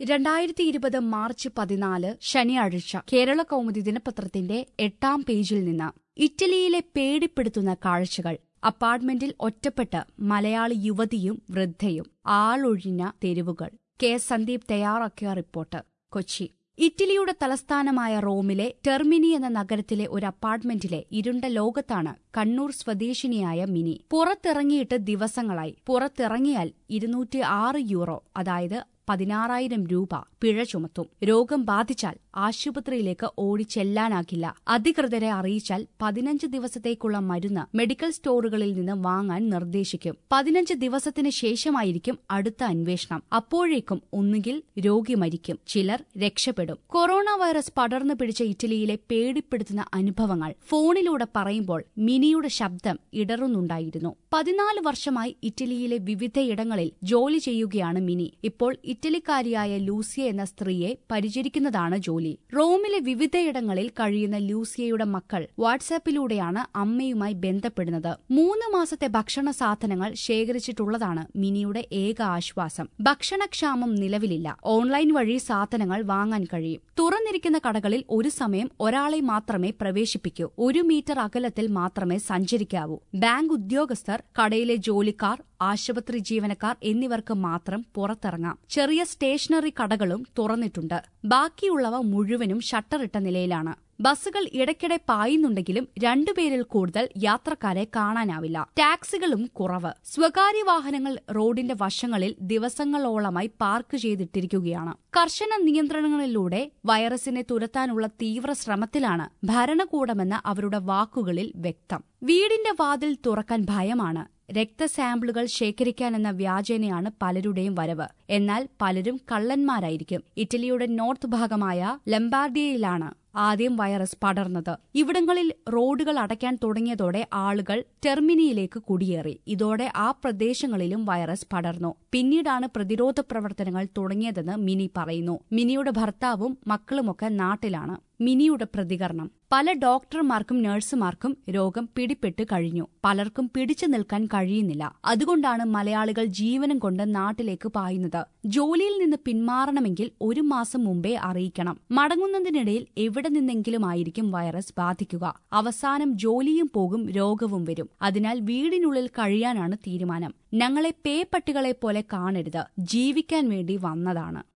രണ്ടായിരത്തി ഇരുപത് മാർച്ച് പതിനാല് ശനിയാഴ്ച കേരള കൗമുദി ദിനപത്രത്തിന്റെ എട്ടാം പേജിൽ നിന്ന് ഇറ്റലിയിലെ പേടിപ്പെടുത്തുന്ന കാഴ്ചകൾ അപ്പാർട്ട്മെന്റിൽ ഒറ്റപ്പെട്ട് മലയാളി യുവതിയും വൃദ്ധയും ആളൊഴിഞ്ഞ തെരുവുകൾ കെ സന്ദീപ് തയ്യാറാക്കിയ റിപ്പോർട്ട് കൊച്ചി ഇറ്റലിയുടെ തലസ്ഥാനമായ റോമിലെ ടെർമിനി എന്ന നഗരത്തിലെ ഒരു അപ്പാർട്ട്മെന്റിലെ ഇരുണ്ട ലോകത്താണ് കണ്ണൂർ സ്വദേശിനിയായ മിനി പുറത്തിറങ്ങിയിട്ട് ദിവസങ്ങളായി പുറത്തിറങ്ങിയാൽ ഇരുന്നൂറ്റി ആറ് യൂറോ അതായത് പതിനാറായിരം രൂപ പിഴ ചുമത്തും രോഗം ബാധിച്ചാൽ ആശുപത്രിയിലേക്ക് ഓടിച്ചെല്ലാനാകില്ല അധികൃതരെ അറിയിച്ചാൽ പതിനഞ്ച് ദിവസത്തേക്കുള്ള മരുന്ന് മെഡിക്കൽ സ്റ്റോറുകളിൽ നിന്ന് വാങ്ങാൻ നിർദ്ദേശിക്കും പതിനഞ്ച് ദിവസത്തിന് ശേഷമായിരിക്കും അടുത്ത അന്വേഷണം അപ്പോഴേക്കും ഒന്നുകിൽ രോഗി മരിക്കും ചിലർ രക്ഷപ്പെടും കൊറോണ വൈറസ് പടർന്നു പിടിച്ച ഇറ്റലിയിലെ പേടിപ്പെടുത്തുന്ന അനുഭവങ്ങൾ ഫോണിലൂടെ പറയുമ്പോൾ മിനിയുടെ ശബ്ദം ഇടറുന്നുണ്ടായിരുന്നു പതിനാല് വർഷമായി ഇറ്റലിയിലെ വിവിധയിടങ്ങളിൽ ജോലി ചെയ്യുകയാണ് മിനി ഇപ്പോൾ ഇറ്റലിക്കാരിയായ ലൂസിയ എന്ന സ്ത്രീയെ പരിചരിക്കുന്നതാണ് ജോലി റോമിലെ വിവിധയിടങ്ങളിൽ കഴിയുന്ന ലൂസിയയുടെ മക്കൾ വാട്സാപ്പിലൂടെയാണ് അമ്മയുമായി ബന്ധപ്പെടുന്നത് മൂന്ന് മാസത്തെ ഭക്ഷണ സാധനങ്ങൾ ശേഖരിച്ചിട്ടുള്ളതാണ് മിനിയുടെ ഏക ആശ്വാസം ഭക്ഷണക്ഷാമം നിലവിലില്ല ഓൺലൈൻ വഴി സാധനങ്ങൾ വാങ്ങാൻ കഴിയും തുറന്നിരിക്കുന്ന കടകളിൽ ഒരു സമയം ഒരാളെ മാത്രമേ പ്രവേശിപ്പിക്കൂ ഒരു മീറ്റർ അകലത്തിൽ മാത്രമേ സഞ്ചരിക്കാവൂ ബാങ്ക് ഉദ്യോഗസ്ഥർ കടയിലെ ജോലിക്കാർ ആശുപത്രി ജീവനക്കാർ എന്നിവർക്ക് മാത്രം പുറത്തിറങ്ങാം ചെറിയ സ്റ്റേഷനറി കടകളും തുറന്നിട്ടുണ്ട് ബാക്കിയുള്ളവ മുഴുവനും ഷട്ടറിട്ട നിലയിലാണ് ബസ്സുകൾ ഇടയ്ക്കിടെ പായുന്നുണ്ടെങ്കിലും രണ്ടുപേരിൽ കൂടുതൽ യാത്രക്കാരെ കാണാനാവില്ല ടാക്സികളും കുറവ് സ്വകാര്യ വാഹനങ്ങൾ റോഡിന്റെ വശങ്ങളിൽ ദിവസങ്ങളോളമായി പാർക്ക് ചെയ്തിട്ടിരിക്കുകയാണ് കർശന നിയന്ത്രണങ്ങളിലൂടെ വൈറസിനെ തുരത്താനുള്ള തീവ്ര ശ്രമത്തിലാണ് ഭരണകൂടമെന്ന അവരുടെ വാക്കുകളിൽ വ്യക്തം വീടിന്റെ വാതിൽ തുറക്കാൻ ഭയമാണ് രക്തസാമ്പിളുകൾ ശേഖരിക്കാനെന്ന വ്യാജേനയാണ് പലരുടെയും വരവ് എന്നാൽ പലരും കള്ളന്മാരായിരിക്കും ഇറ്റലിയുടെ നോർത്ത് ഭാഗമായ ലംബാർഡിയയിലാണ് ആദ്യം വൈറസ് പടർന്നത് ഇവിടങ്ങളിൽ റോഡുകൾ അടയ്ക്കാൻ തുടങ്ങിയതോടെ ആളുകൾ ടെർമിനിയിലേക്ക് കുടിയേറി ഇതോടെ ആ പ്രദേശങ്ങളിലും വൈറസ് പടർന്നു പിന്നീടാണ് പ്രതിരോധ പ്രവർത്തനങ്ങൾ തുടങ്ങിയതെന്ന് മിനി പറയുന്നു മിനിയുടെ ഭർത്താവും മക്കളുമൊക്കെ നാട്ടിലാണ് മിനിയുടെ പ്രതികരണം പല ഡോക്ടർമാർക്കും നഴ്സുമാർക്കും രോഗം പിടിപെട്ട് കഴിഞ്ഞു പലർക്കും പിടിച്ചു നിൽക്കാൻ കഴിയുന്നില്ല അതുകൊണ്ടാണ് മലയാളികൾ ജീവനം കൊണ്ട് നാട്ടിലേക്ക് പായുന്നത് ജോലിയിൽ നിന്ന് പിന്മാറണമെങ്കിൽ ഒരു മാസം മുമ്പേ അറിയിക്കണം മടങ്ങുന്നതിനിടയിൽ എവിടെ നിന്നെങ്കിലും ആയിരിക്കും വൈറസ് ബാധിക്കുക അവസാനം ജോലിയും പോകും രോഗവും വരും അതിനാൽ വീടിനുള്ളിൽ കഴിയാനാണ് തീരുമാനം ഞങ്ങളെ പേപ്പട്ടികളെ പോലെ കാണരുത് ജീവിക്കാൻ വേണ്ടി വന്നതാണ്